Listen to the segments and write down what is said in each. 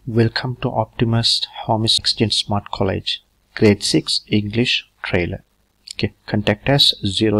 Welcome to Optimus Home Exchange Smart College, Grade 6 English Trailer. Okay, contact us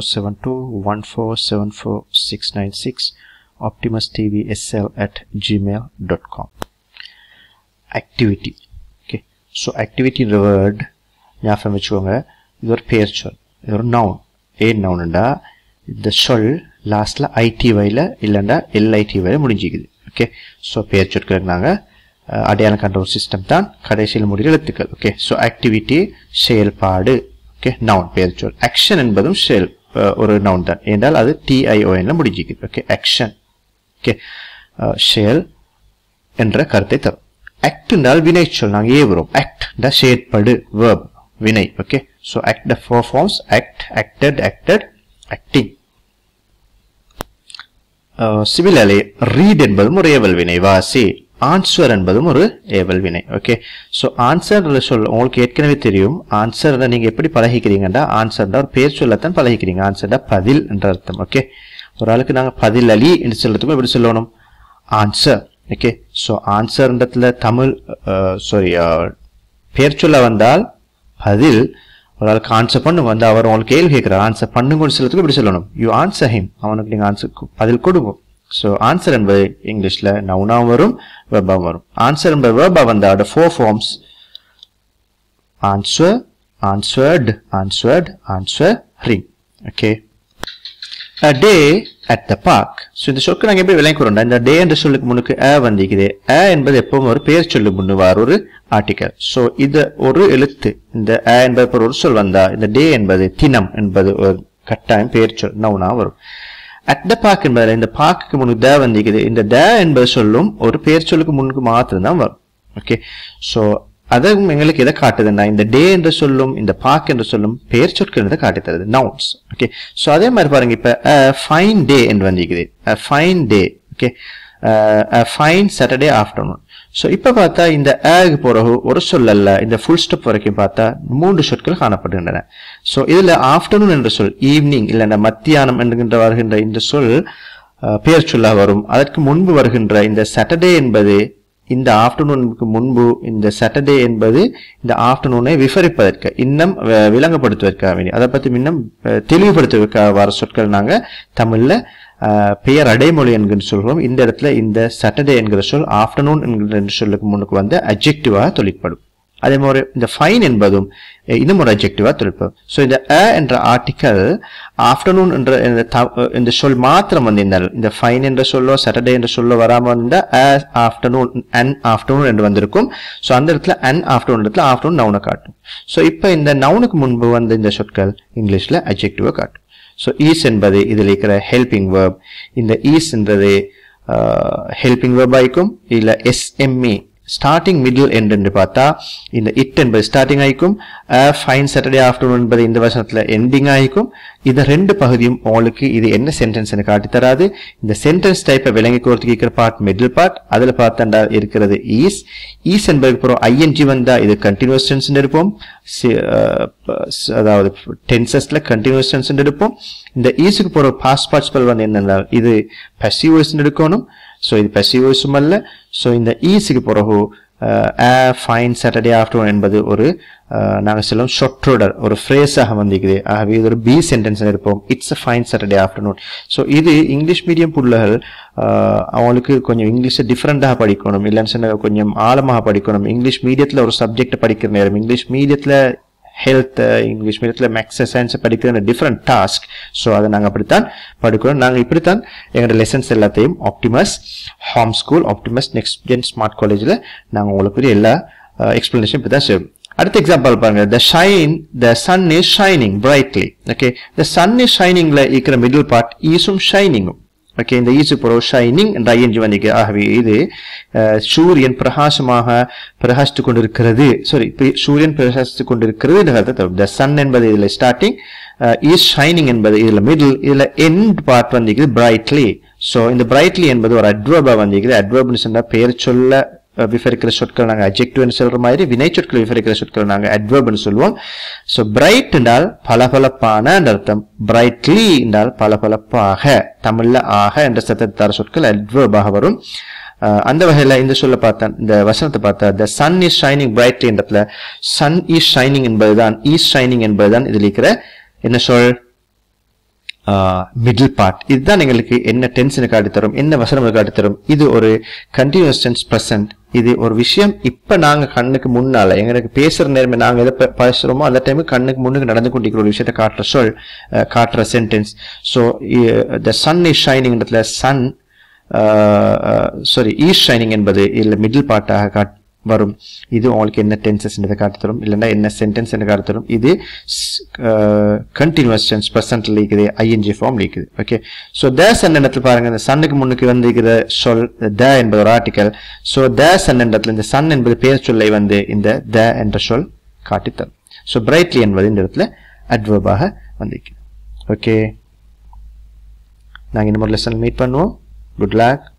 072-1474696 optimustvsl at gmail.com. Activity. Okay, so activity இந்த word ஞாபகம் வச்சுக்கோங்க இது ஒரு பெயர் சொல் இது ஒரு நவுன் ஏன் நவுன்டா இந்த சொல் லாஸ்ட்ல ஐடிவையில் இல்லைண்டா எல்ஐடிவையில் முடிஞ்சிக்குது ஓகே ஸோ பெயர் சொற்களுக்கு நாங்கள் அடையாளம் கண்ட ஒரு சிஸ்டம் தான் கடைசியில் முடிகிற எழுத்துக்கள் ஓகே ஸோ ஆக்டிவிட்டி செயல்பாடு ஓகே நவுன் பெயர் சொல் ஆக்ஷன் என்பதும் செயல் அஹ், ஒரு நவுன் தான் என்றால் அது டிஐஓஎன்ல முடிஞ்சிக்குது ஓகே ஆக்ஷன் ஓகே செயல் என்ற கருத்தை தரும் ஆக்ட் என்றால் வினை சொல் நாங்கள் ஏவுறோம் ஆக்ட் செயற்படு verb வினை okay so act the four forms act acted acted acting similarly read என்பதும் ஒரு ஏவல் வினை வாசி ஆன்சர் என்பதும் ஒரு ஏவல் வினை ஓகே ஸோ ஆன்சர் சொல் உங்களுக்கு ஏற்கனவே தெரியும் ஆன்சர் நீங்க எப்படி பழகிக்கிறீங்கன்னா ஆன்சர் ஒரு பேர் சொல்லத்தான் பழகிக்கிறீங்க ஆன்சர் பதில் என்ற அர்த்தம் ஓகே ஒரு ஆளுக்கு நாங்க பதில் அலி என்று சொல்றதுக்கும் எப்படி சொல்லணும் ஆன்சர் ஓகே ஸோ ஆன்சர்ன்றதுல தமிழ் சாரி பேர் சொல்ல வந்தால் பதில் ஒரு ஆளுக்கு ஆன்சர் பண்ணு வந்து அவர் உங்களுக்கு கேள்வி கேட்கிறார் ஆன்சர் பண்ணுங்கன்னு சொல்றதுக்கு இப்படி சொல்லணும் யூ ஆன்சர் ஹிம் அவனுக்கு நீங்க ஆன்சர் பதில் கொடுங்க ஸோ ஆன்சர் என்பது இங்கிலீஷ்ல நவுனாவும் வரும் வெர்பாவும் வரும் ஆன்சர் என்பது வெர்பா வந்தாட four forms answer answered answered answering okay a day at the park so இந்த சொற்கு நாங்கள் எப்படி விளங்கிக்கிறோம்டா இந்த டே என்ற சொல்லுக்கு முன்னுக்கு அ வந்திக்குது அ என்பது எப்பவும் ஒரு பெயர் சொல்லு முன்னு வார ஒரு ஆர்டிக்கல் ஸோ இது ஒரு எழுத்து இந்த அ என்பது பிறகு ஒரு சொல் வந்தா இந்த டே என்பது தினம் என்பது ஒரு கட்டாயம் பெயர் சொல் நவுனா வரும் அட் த பார்க் என்பதில் இந்த பார்க்குக்கு முன்னுக்கு த வந்திக்குது இந்த த என்பது சொல்லும் ஒரு பெயர் சொல்லுக்கு முன்னுக்கு மாத்திரம் தான் வரும் ஓகே ஸோ அதுவும் எங்களுக்கு எதை காட்டுதுன்னா இந்த டே என்று சொல்லும் இந்த பார்க் என்று சொல்லும் பெயர் சொற்கள் என்று காட்டி தருது நவுன்ஸ் ஓகே ஸோ அதே மாதிரி பாருங்க இப்ப ஃபைன் டே என்று வந்திருக்குது fine day okay fine Saturday afternoon so இப்போ பார்த்தா இந்த ஏக்கு பிறகு ஒரு சொல் அல்ல இந்த ஃபுல் ஸ்டாப் வரைக்கும் பார்த்தா மூன்று சொற்கள் காணப்படுகின்றன ஸோ இதுல ஆஃப்டர்நூன் என்ற சொல் ஈவினிங் இல்லைன்னா மத்தியானம் என்கின்ற வருகின்ற இந்த சொல் அஹ், பெயர் சொல்லாக வரும் அதற்கு முன்பு வருகின்ற இந்த சாட்டர்டே என்பது இந்த ஆஃப்டர்நூனுக்கு முன்பு இந்த சாட்டர்டே என்பது இந்த ஆஃப்டர்நூனை விவரிப்பதற்கு இன்னும் வ- விளங்கப்படுத்துவதற்காக வேண்டி அதை பத்தி இன்னும் அஹ், தெளிவுபடுத்துவதற்காக வர சொற்கள் நாங்க தமிழ்ல அஹ், பெயர் அடைமொழி என்கிற சொல்கிறோம் இந்த இடத்துல இந்த சாட்டர்டே என்கிற சொல் ஆஃப்டர்நூன் என்கிற சொல்லுக்கு முன்னுக்கு வந்து அப்ஜெக்டிவாக தொழிற்படும் அதே மாதிரி இந்த ஃபைன் என்பதும் அஹ், இன்னும் ஒரு அப்ஜெக்டிவா தொழிற்படும் ஸோ இந்த அ என்ற ஆர்டிக்கல் ஆஃப்டர்நூன் என்ற இந்த த- இந்த சொல் மாத்திரம் வந்திருந்தால் இந்த ஃபைன் என்ற சொல்லோ சாட்டர்டே என்ற சொல்லோ வராம வந்தா ஆஃப்டர்நூன் அன் ஆஃப்டர்நூன் என்று வந்திருக்கும் ஸோ அந்த இடத்துல அன் ஆஃப்டர்நூன் இடத்துல ஆஃப்டர்நூன் நவுனை காட்டும் ஸோ இப்போ இந்த நவுனுக்கு முன்பு வந்த இந்த சொற்கள் இங்கிலீஷ்ல அப்ஜெக்டிவா காட்டும் ஸோ ஈஸ் என்பது இதில் இருக்கிற ஹெல்பிங் வேர்ப் இந்த ஈஸ் என்றது ஹெல்பிங் வேர்ப் ஆயிக்கும் இல்ல எஸ்எம்இ ஸ்டார்டிங் மிடில் எண்ட் என்று பார்த்தா இந்த இட் என்பது ஸ்டார்டிங் ஆயிக்கும் ஃபைன் சாட்டர்டே ஆஃப்டர்நூன் என்பது இந்த வருஷத்துல எண்டிங் ஆயிக்கும் இந்த ரெண்டு பகுதியும் உங்களுக்கு இது என்ன சென்டென்ஸ் காட்டி தராது இந்த சென்டென்ஸ் டைப்பை விளங்கி கோர்த்துக்கு இருக்கிற பார்ட் மிடில் பார்ட் அதுல பார்த்தாண்டா இருக்கிறது ஈஸ் ஈஸ் என்பதுக்கு அப்புறம் ஐஎன்ஜி வந்தா இது கண்டினியூஸ் டென்ஸ் இருப்போம் சி- அஹ், ப- ஸ்- அதாவது டென்சஸ்ல கண்டினியூஸ் டென்ஸ் எடுப்போம் இந்த ஈஸுக்கு போற பாஸ்ட் பார்ட்ஸ்பல் வந்து என்னன்னா இது பசிவ் வாய்ஸ் எடுக்கணும் ஸோ இது பசிவ் வாய்ஸும் அல்ல ஸோ இந்த ஈஸுக்கு பிறகு ஃபைன் சாட்டர்டே ஆஃப்டர்நூன் என்பது ஒரு அஹ், நாங்க சொல்லுவோம் சொற்றொடர் ஒரு ஃப்ரேஸாக வந்திருக்குது ஆகவே இது ஒரு பி சென்டென்ஸ் இருப்போம் it's a fine Saturday afternoon so இது இங்கிலீஷ் மீடியம் புள்ளகள் அஹ், அவங்களுக்கு கொஞ்சம் இங்கிலீஷை டிஃப்ரெண்டாக படிக்கணும் இல்லைன்னு சொன்னா கொஞ்சம் ஆழமாக படிக்கணும் இங்கிலீஷ் மீடியத்தில் ஒரு சப்ஜெக்ட் படிக்கிற நேரம் இங்கிலீஷ் மீடியத்தில் ஹெல்த் இங்கிலீஷ் மீடியத்தில் மேக்ஸ் சயின்ஸ் படிக்கிற டிஃப்ரெண்ட் டாஸ்க் ஸோ அதை நாங்கள் அப்படித்தான் படிக்கிறோம் நாங்கள் இப்படித்தான் எங்களோட லெசன்ஸ் எல்லாத்தையும் Optimus Home School Optimus Next Gen Smart காலேஜில் நாங்கள் உங்களுக்கு எல்லா எக்ஸ்பிளனேஷன் இப்படி தான் செய்வோம் அடுத்த எக்ஸாம்பிள் பாருங்க the shine the sun is shining brightly okay the sun is ஷைனிங்ல இருக்கிற மிடில் பார்ட் ஈஸும் ஷைனிங்கும் ஓகே இந்த ஈசு புறவு ஷைனிங் என்ற ஐஎன்ஜி வந்திருக்கு ஆகவே இது அஹ், சூரியன் பிரகாசமாக பிரகாசித்துக் கொண்டிருக்கிறது சாரி சூரியன் பிரகாசித்துக் கொண்டிருக்கிறது என்ற கருத்தை தரும் த சன் என்பது இதுல ஸ்டார்டிங் இஸ் ஷைனிங் என்பது இதுல மிடில் இதுல எண்ட் பார்ட் வந்திருக்குது பிரைட்லி ஸோ இந்த பிரைட்லி என்பது ஒரு அட்வர்பா வந்திருக்குது அட்வர்ப்னு சொன்னா பெயர் சொல்ல அஹ், விவரிக்கிற சொற்கள் நாங்க அஜெக்டிவ்னு சொல்ற மாதிரி வினை சொற்கள் விவரிக்கிற சொற்கள் நாங்க அட்வர்ப்னு சொல்லுவோம் ஸோ பிரைட் என்றால் பளபளப்பான என்ற அர்த்தம் பிரைட்லி என்றால் பளபளப்பாக தமிழ்ல ஆக என்ற சத்தத்தை தர சொற்கள் அட்வர்பாக வரும் அஹ், அந்த வகையில இந்த சொல்ல பார்த்தா இந்த வசனத்தை பார்த்தா the sun is shining brightly என்றதுல சன் இஸ் ஷைனிங் என்பதுதான் இஸ் ஷைனிங் என்பதுதான் இதில் இருக்கிற என்ன சொல் மிடில் பார்ட் இதுதான் எங்களுக்கு என்ன டென்ஷனை காட்டி தரும் என்ன வசனம் காட்டி தரும் இது ஒரு கண்டினியூஸ் டென்ஸ் ப்ரெசன்ட் இது ஒரு விஷயம் இப்ப நாங்க கண்ணுக்கு முன்னால எங்களுக்கு பேசுற நேரமே நாங்க எதை பே- பேசுறோமோ அந்த டைம் கண்ணுக்கு முன்னுக்கு நடந்து கொண்டிருக்கிற ஒரு விஷயத்தை காட்டுற சொல் அஹ், காட்டுற sentence so the sun is ஷைனிங்ன்றதுல சன் சாரி ஈஸ் ஷைனிங் என்பது இல்ல மிடில் பார்ட்டாக காட் வரும் இது உங்களுக்கு என்ன டென்சஸ் என்றதை காட்டி தரும் இல்லைன்னா என்ன சென்டென்ஸ் என்று காட்டி தரும் இது கண்டினியூஸ் டென்ஸ் ப்ரெசன்ட்ல இருக்குது ஐஎன்ஜி ஃபார்ம் இருக்குது ஓகே ஸோ த சன் இடத்துல பாருங்க இந்த சன்னுக்கு முன்னுக்கு வந்திருக்கிற சொல் த என்பது ஒரு ஆர்டிக்கல் ஸோ த சன் இடத்துல இந்த சன் என்பது பேர் சொல்லை வந்து இந்த த என்ற சொல் காட்டி தரும் ஸோ பிரைட்லி என்பது இந்த இடத்துல அட்வர்பாக வந்திருக்கு ஓகே நாங்கள் இன்னும் ஒரு லெசன் மீட் பண்ணுவோம் குட் luck